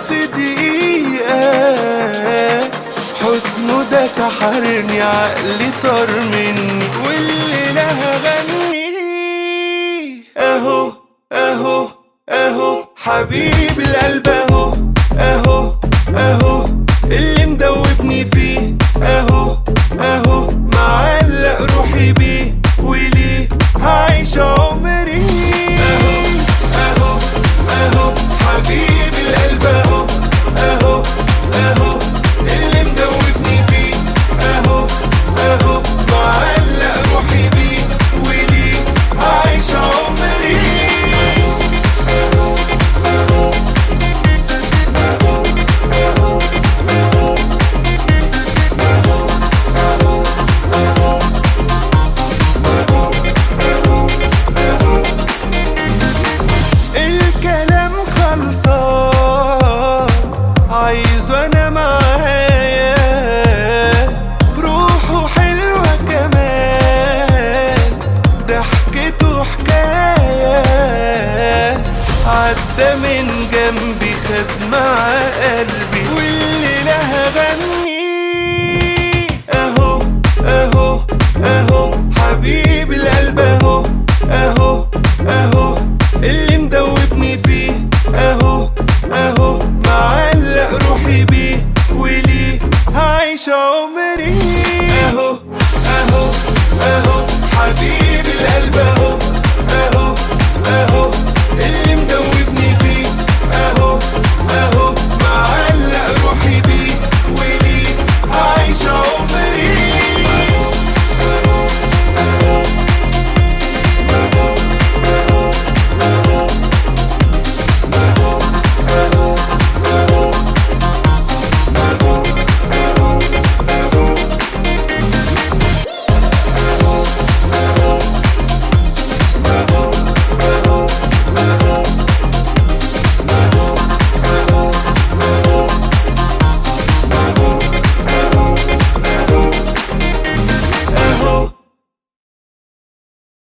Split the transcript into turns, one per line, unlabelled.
في دقيقة حسنه ده سحرني عقلي طار مني والليلة هغني اهو اهو اهو حبيب القلب اهو اهو اهو اللي مدوبني فيه اهو اهو معلق روحي بيه وليه هعيش عمري اهو اهو اهو حبيب القلب اهو اهو اهو اللي مدوبني فيه اهو اهو معلق روحي بيه وليه هعيش عمري الكلام خلصان عايز انا معايا روحه حلوة كمان ضحكته حكاية عدى من جنبي خد مع قلبي والليلة هغني اهو اهو اهو حبيب القلب اهو اهو اهو اللي مدوبني فيه اهو اهو معلق روحي بيه وليه هعيش عمري اهو اهو اهو حبيب القلب اهو